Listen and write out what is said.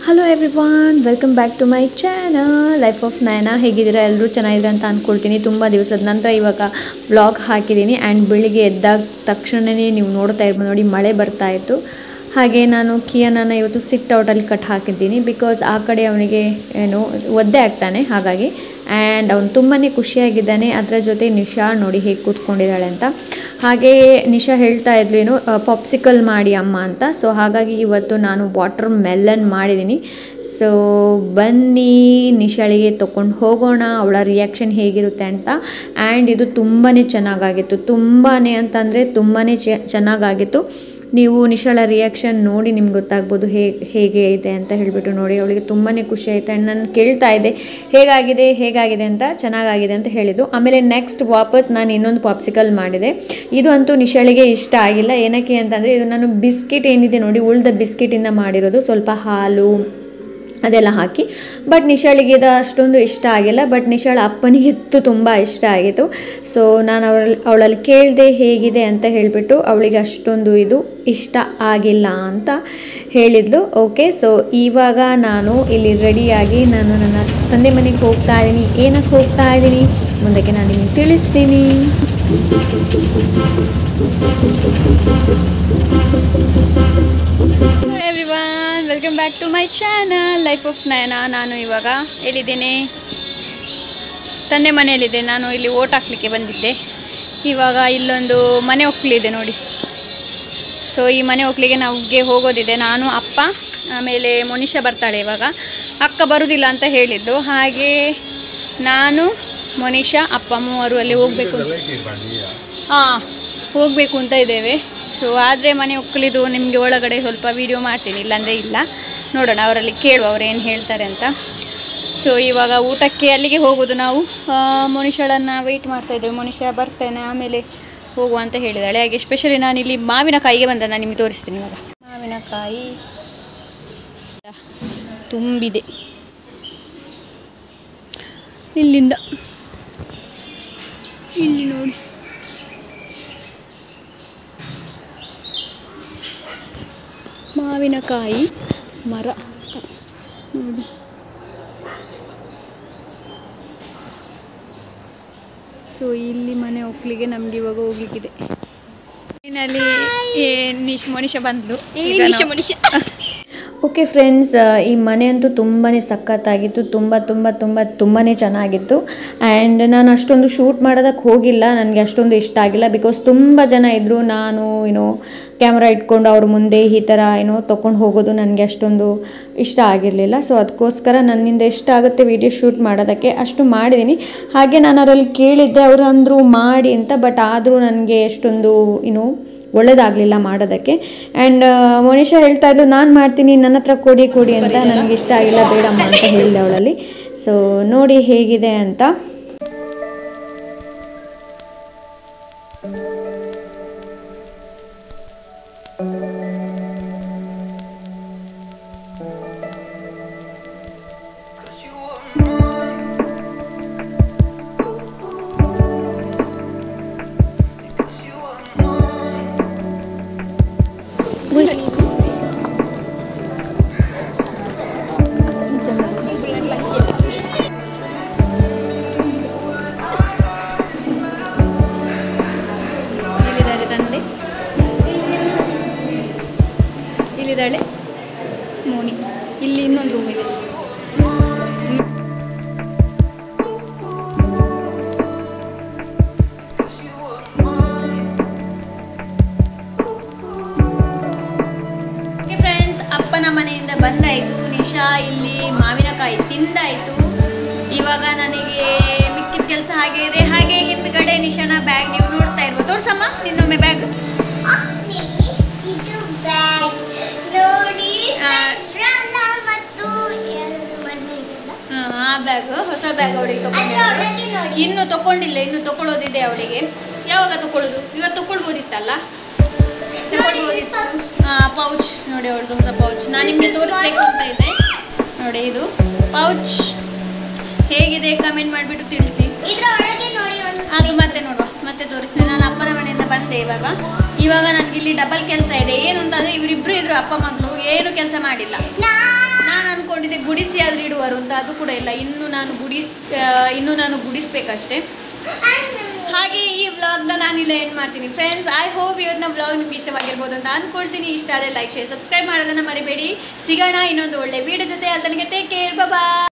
Hello everyone welcome back to my channel life of Nayana ಹೇಗಿದ್ದೀರಾ ಎಲ್ಲರೂ ಚೆನ್ನಾಗಿದ್ದೀರಾ ಅಂತ ಅಂದ್ಕೊಳ್ತೀನಿ ತುಂಬ ದಿವಸದ ನಂತರ ಇವಾಗ ವ್ಲಾಗ್ ಹಾಕಿದ್ದೀನಿ ಆ್ಯಂಡ್ ಬೆಳಿಗ್ಗೆ ಎದ್ದಾಗ ತಕ್ಷಣವೇ ನೀವು ನೋಡ್ತಾ ಇರ್ಬೋದು ನೋಡಿ ಮಳೆ ಬರ್ತಾ ಇತ್ತು ಹಾಗೆ ನಾನು ಕಿಯನನ್ನ ಇವತ್ತು ಸಿಟ್ ಔಟಲ್ಲಿ ಕಟ್ ಹಾಕಿದ್ದೀನಿ ಬಿಕಾಸ್ ಆ ಕಡೆ ಅವನಿಗೆ ಏನು ಒದ್ದೆ ಆಗ್ತಾನೆ ಹಾಗಾಗಿ ಆ್ಯಂಡ್ ಅವನು ತುಂಬಾ ಖುಷಿಯಾಗಿದ್ದಾನೆ ಅದರ ಜೊತೆ ನಿಶಾ ನೋಡಿ ಹೇಗೆ ಕೂತ್ಕೊಂಡಿದ್ದಾಳೆ ಅಂತ ಹಾಗೆ ನಿಶಾ ಹೇಳ್ತಾ ಇದ್ಲೇನು ಪಾಪ್ಸಿಕಲ್ ಮಾಡಿ ಅಮ್ಮ ಅಂತ ಸೊ ಹಾಗಾಗಿ ಇವತ್ತು ನಾನು ವಾಟರ್ ಮೆಲನ್ ಮಾಡಿದ್ದೀನಿ ಸೊ ಬನ್ನಿ ನಿಶಾಳಿಗೆ ತೊಗೊಂಡು ಹೋಗೋಣ ಅವಳ ರಿಯಾಕ್ಷನ್ ಹೇಗಿರುತ್ತೆ ಅಂತ ಆ್ಯಂಡ್ ಇದು ತುಂಬಾ ಚೆನ್ನಾಗಾಗಿತ್ತು ತುಂಬಾ ಅಂತಂದರೆ ತುಂಬಾ ಚೆನ್ನಾಗಾಗಿತ್ತು ನೀವು ನಿಶಾಳ ರಿಯಾಕ್ಷನ್ ನೋಡಿ ನಿಮ್ಗೆ ಗೊತ್ತಾಗ್ಬೋದು ಹೇಗೆ ಹೇಗೆ ಇದೆ ಅಂತ ಹೇಳಿಬಿಟ್ಟು ನೋಡಿ ಅವಳಿಗೆ ತುಂಬಾ ಖುಷಿ ಆಯಿತು ಆ್ಯಂಡ್ ನಾನು ಕೇಳ್ತಾ ಇದ್ದೆ ಹೇಗಾಗಿದೆ ಹೇಗಾಗಿದೆ ಅಂತ ಚೆನ್ನಾಗಾಗಿದೆ ಅಂತ ಹೇಳಿದ್ದು ಆಮೇಲೆ ನೆಕ್ಸ್ಟ್ ವಾಪಸ್ ನಾನು ಇನ್ನೊಂದು ಪಾಪ್ಸಿಕಲ್ ಮಾಡಿದೆ ಇದು ಅಂತೂ ನಿಶಾಳಿಗೆ ಇಷ್ಟ ಆಗಿಲ್ಲ ಏನಕ್ಕೆ ಅಂತಂದರೆ ಇದು ನಾನು ಬಿಸ್ಕಿಟ್ ಏನಿದೆ ನೋಡಿ ಉಳ್ದ ಬಿಸ್ಕಿಟಿಂದ ಮಾಡಿರೋದು ಸ್ವಲ್ಪ ಹಾಲು ಅದೆಲ್ಲ ಹಾಕಿ ಬಟ್ ನಿಶಾಳಿಗೆ ಇದು ಅಷ್ಟೊಂದು ಇಷ್ಟ ಆಗಿಲ್ಲ ಬಟ್ ನಿಶಾಳ ಅಪ್ಪನಿಗಿತ್ತು ತುಂಬ ಇಷ್ಟ ಆಗಿತ್ತು ಸೊ ನಾನು ಅವಳಲ್ಲಿ ಅವಳಲ್ಲಿ ಕೇಳಿದೆ ಹೇಗಿದೆ ಅಂತ ಹೇಳಿಬಿಟ್ಟು ಅವಳಿಗೆ ಅಷ್ಟೊಂದು ಇದು ಇಷ್ಟ ಆಗಿಲ್ಲ ಅಂತ ಹೇಳಿದ್ಲು ಓಕೆ ಸೊ ಇವಾಗ ನಾನು ಇಲ್ಲಿ ರೆಡಿಯಾಗಿ ನಾನು ನನ್ನ ತಂದೆ ಮನೆಗೆ ಹೋಗ್ತಾ ಇದ್ದೀನಿ ಏನಕ್ಕೆ ಹೋಗ್ತಾ ಇದ್ದೀನಿ ಮುಂದಕ್ಕೆ ನಾನು ನಿಮಗೆ ತಿಳಿಸ್ತೀನಿ everyone welcome back to my channel life of Nayana ನಾನು ಇವಾಗ ಎಲ್ಲಿದ್ದೇನೆ ತಂದೆ ಮನೆಯಲ್ಲಿದ್ದೆ ನಾನು ಇಲ್ಲಿ ಓಟ್ ಹಾಕ್ಲಿಕ್ಕೆ ಬಂದಿದ್ದೆ ಇವಾಗ ಇಲ್ಲೊಂದು ಮನೆ ಒಕ್ಕಲಿದೆ ನೋಡಿ ಸೊ ಈ ಮನೆ ಒಕ್ಕಲಿಗೆ ನಮಗೆ ಹೋಗೋದಿದೆ ನಾನು ಅಪ್ಪ ಆಮೇಲೆ ಮನುಷ್ಯ ಬರ್ತಾಳೆ ಇವಾಗ ಅಕ್ಕ ಬರುವುದಿಲ್ಲ ಅಂತ ಹೇಳಿದ್ದು ಹಾಗೆ ನಾನು ಮನೀಷಾ ಅಪ್ಪ ಮೂವರು ಅಲ್ಲಿ ಹೋಗಬೇಕು ಹಾಂ ಹೋಗಬೇಕು ಅಂತ ಇದ್ದೇವೆ ಸೊ ಆದರೆ ಮನೆ ಒಕ್ಕಲಿದು ನಿಮಗೆ ಒಳಗಡೆ ಸ್ವಲ್ಪ ವೀಡಿಯೋ ಮಾಡ್ತೀನಿ ಇಲ್ಲಾಂದರೆ ಇಲ್ಲ ನೋಡೋಣ ಅವರಲ್ಲಿ ಕೇಳುವ ಅವ್ರು ಏನು ಹೇಳ್ತಾರೆ ಅಂತ ಸೊ ಇವಾಗ ಊಟಕ್ಕೆ ಅಲ್ಲಿಗೆ ಹೋಗೋದು ನಾವು ಮನುಷ್ಯಳನ್ನು ವೆಯ್ಟ್ ಮಾಡ್ತಾ ಇದ್ದೇವೆ ಮನುಷ್ಯ ಬರ್ತೇನೆ ಆಮೇಲೆ ಹೋಗುವ ಅಂತ ಹೇಳಿದಾಳೆ ಹಾಗೆ ಸ್ಪೆಷಲಿ ನಾನು ಇಲ್ಲಿ ಮಾವಿನಕಾಯಿಗೆ ಬಂದ ನಾನು ನಿಮಗೆ ತೋರಿಸ್ತೀನಿ ಇವಾಗ ಮಾವಿನಕಾಯಿ ತುಂಬಿದೆ ಇಲ್ಲಿಂದ ಇಲ್ಲಿ ನೋಡಿ ಮಾವಿನಕಾಯಿ ಮರ ನೋಡಿ ಸೊ ಇಲ್ಲಿ ಮನೆ ಒಕ್ಕಲಿಗೆ ನಮ್ಗೆ ಇವಾಗ ಹೋಗ್ಲಿಕ್ಕಿದೆ ಇಲ್ಲಿ ನಿಶ್ ಮನುಷ್ಯ ಬಂದ್ಲು ಮನುಷ್ಯ ಓಕೆ ಫ್ರೆಂಡ್ಸ್ ಈ ಮನೆ ಅಂತೂ ತುಂಬಾ ಸಖತ್ತಾಗಿತ್ತು ತುಂಬ ತುಂಬ ತುಂಬ ತುಂಬಾ ಚೆನ್ನಾಗಿತ್ತು ಆ್ಯಂಡ್ ನಾನು ಅಷ್ಟೊಂದು ಶೂಟ್ ಮಾಡೋದಕ್ಕೆ ಹೋಗಿಲ್ಲ ನನಗೆ ಅಷ್ಟೊಂದು ಇಷ್ಟ ಆಗಿಲ್ಲ ಬಿಕಾಸ್ ತುಂಬ ಜನ ಇದ್ದರು ನಾನು ಏನೋ ಕ್ಯಾಮ್ರಾ ಇಟ್ಕೊಂಡು ಅವ್ರ ಮುಂದೆ ಈ ಥರ ಏನೋ ತೊಗೊಂಡು ಹೋಗೋದು ನನಗೆ ಅಷ್ಟೊಂದು ಇಷ್ಟ ಆಗಿರಲಿಲ್ಲ ಸೊ ಅದಕ್ಕೋಸ್ಕರ ನನ್ನಿಂದ ಇಷ್ಟ ಆಗುತ್ತೆ ವಿಡಿಯೋ ಶೂಟ್ ಮಾಡೋದಕ್ಕೆ ಅಷ್ಟು ಮಾಡಿದ್ದೀನಿ ಹಾಗೆ ನಾನು ಅವರಲ್ಲಿ ಕೇಳಿದ್ದೆ ಅವರು ಅಂದರು ಮಾಡಿ ಅಂತ ಬಟ್ ಆದರೂ ನನಗೆ ಅಷ್ಟೊಂದು ಏನು ಒಳ್ಳೇದಾಗಲಿಲ್ಲ ಮಾಡೋದಕ್ಕೆ ಆ್ಯಂಡ್ ಮನುಷ್ಯ ಹೇಳ್ತಾ ಇದ್ಲು ನಾನು ಮಾಡ್ತೀನಿ ನನ್ನ ಹತ್ರ ಕೊಡಿ ಕೊಡಿ ಅಂತ ನನಗೆ ಇಷ್ಟ ಆಗಿಲ್ಲ ಬೇಡಮ್ಮ ಅಂತ ಹೇಳಿದೆ ಅವಳಲ್ಲಿ ಸೊ ನೋಡಿ ಹೇಗಿದೆ ಅಂತ ಇಲ್ಲಿದ್ದಾರೆ ತಂದೆ ಇಲ್ಲಿದ್ದಾಳೆ ಮೋನಿ ಇಲ್ಲಿ ಇನ್ನೊಂದು ರೂಮ್ ಇದೆ ಫ್ರೆಂಡ್ಸ್ ಅಪ್ಪನ ಮನೆಯಿಂದ ಬಂದಾಯಿತು ನಿಶಾ ಇಲ್ಲಿ ಮಾವಿನಕಾಯಿ ತಿಂದಾಯಿತು ಇವಾಗ ನನಗೆ ಮಿಕ್ಕಿದ ಕೆಲಸ ಹಾಗೆ ಇದೆ ಹಾಗೆ ಹಿಂದ್ಗಡೆ ನಿಶಾನ ಬ್ಯಾಗ್ ನೀವು ನೋಡ್ತಾ ಇರ್ಬೋದು ತೋರ್ಸಮ್ಮ ನಿನ್ನೊಮ್ಮೆ ಬ್ಯಾಗ್ ಇದು ಬ್ಯಾಗ್ ನೋಡಿ ಆ. ಸಣ್ಣ ಮತ್ತು ಎರಡು ಬಣ್ಣಗಳಿಂದ. ಆ ಬ್ಯಾಗ್ ಹೊಸ ಬ್ಯಾಗ್ ಅವಳಿಗೆ ಅದ್ರ ತಗೊಂಡಿದ್ದಾಳೆ ಒಳಗೆ ನೋಡಿ ಇನ್ನು ತಗೊಂಡಿಲ್ಲ ಇನ್ನು ತಗೊಳ್ಳೋದಿದೆ ಅವಳಿಗೆ ಯಾವಾಗ ತಗೊಳ್ಳೋದು ಇವತ್ತು ತಗೊಳ್ಬೋದಿತ್ತಲ್ಲ ತಗೊಳ್ಬೋದಿತ್ತು ಪೌಚ್ ನೋಡಿ ಅವಳದು ಹೊಸ ಪೌಚ್ ನಾನು ನಿಮಗೆ ತೋರಿಸ್ಬೇಕು ಅಂತ ಇದೆ ನೋಡಿ ಇದು ಪೌಚ್ ಹೇಗಿದೆ ಕಮೆಂಟ್ ಮಾಡಿಬಿಟ್ಟು ತಿಳಿಸಿ ಇದ್ರ ಒಳಗೆ ನೋಡಿ ಒಂದು ಅದು ಮತ್ತೆ ನೋಡುವ ಮತ್ತೆ ತೋರಿಸ್ತೀನಿ ನಾನು ಅಪ್ಪನ ಮನೆಯಿಂದ ಬಂದೆ ಇವಾಗ ಇವಾಗ ನನಗೆ ಇಲ್ಲಿ ಡಬಲ್ ಕೆಲಸ ಇದೆ ಏನು ಅಂತಂದ್ರೆ ಇವರಿಬ್ರು ಇದ್ರು ಅಪ್ಪ ಮಗಳು ಏನು ಕೆಲಸ ಮಾಡಿಲ್ಲ ನಾ ನಾನು ಆದರೂ ಇಡುವರು ಅಂತ ಅದು ಕೂಡ ಇಲ್ಲ ಇನ್ನು ನಾನು ಗುಡಿಸ್ ಆ, ಇನ್ನು ನಾನು ಗುಡಿಸ್ಬೇಕಷ್ಟೇ ಹಾಗೆ ಈ ವ್ಲಾಗ್ನ ನಾನಿಲ್ಲ ಎಂಡ್ ಮಾಡ್ತೀನಿ ಫ್ರೆಂಡ್ಸ್ ಐ ಹೋಪ್ ಇವತ್ತಿನ ವ್ಲಾಗ್ ನಿಮ್ಗೆ ಇಷ್ಟವಾಗಿರ್ಬೋದು ಅಂತ ಅನ್ಕೊಳ್ತೀನಿ ಇಷ್ಟ ಆದರೆ ಲೈಕ್ ಶೇರ್ ಸಬ್ಸ್ಕ್ರೈಬ್ ಮಾಡೋದನ್ನ ಮರಿಬೇಡಿ ಸಿಗೋಣ ಇನ್ನೊಂದು ಒಳ್ಳೆ ವಿಡಿಯೋ ಜೊತೆ ಅಲ್ಲಿ ತನಕ ಟೇಕ್ ಕೇರ್ ಬಾಯ್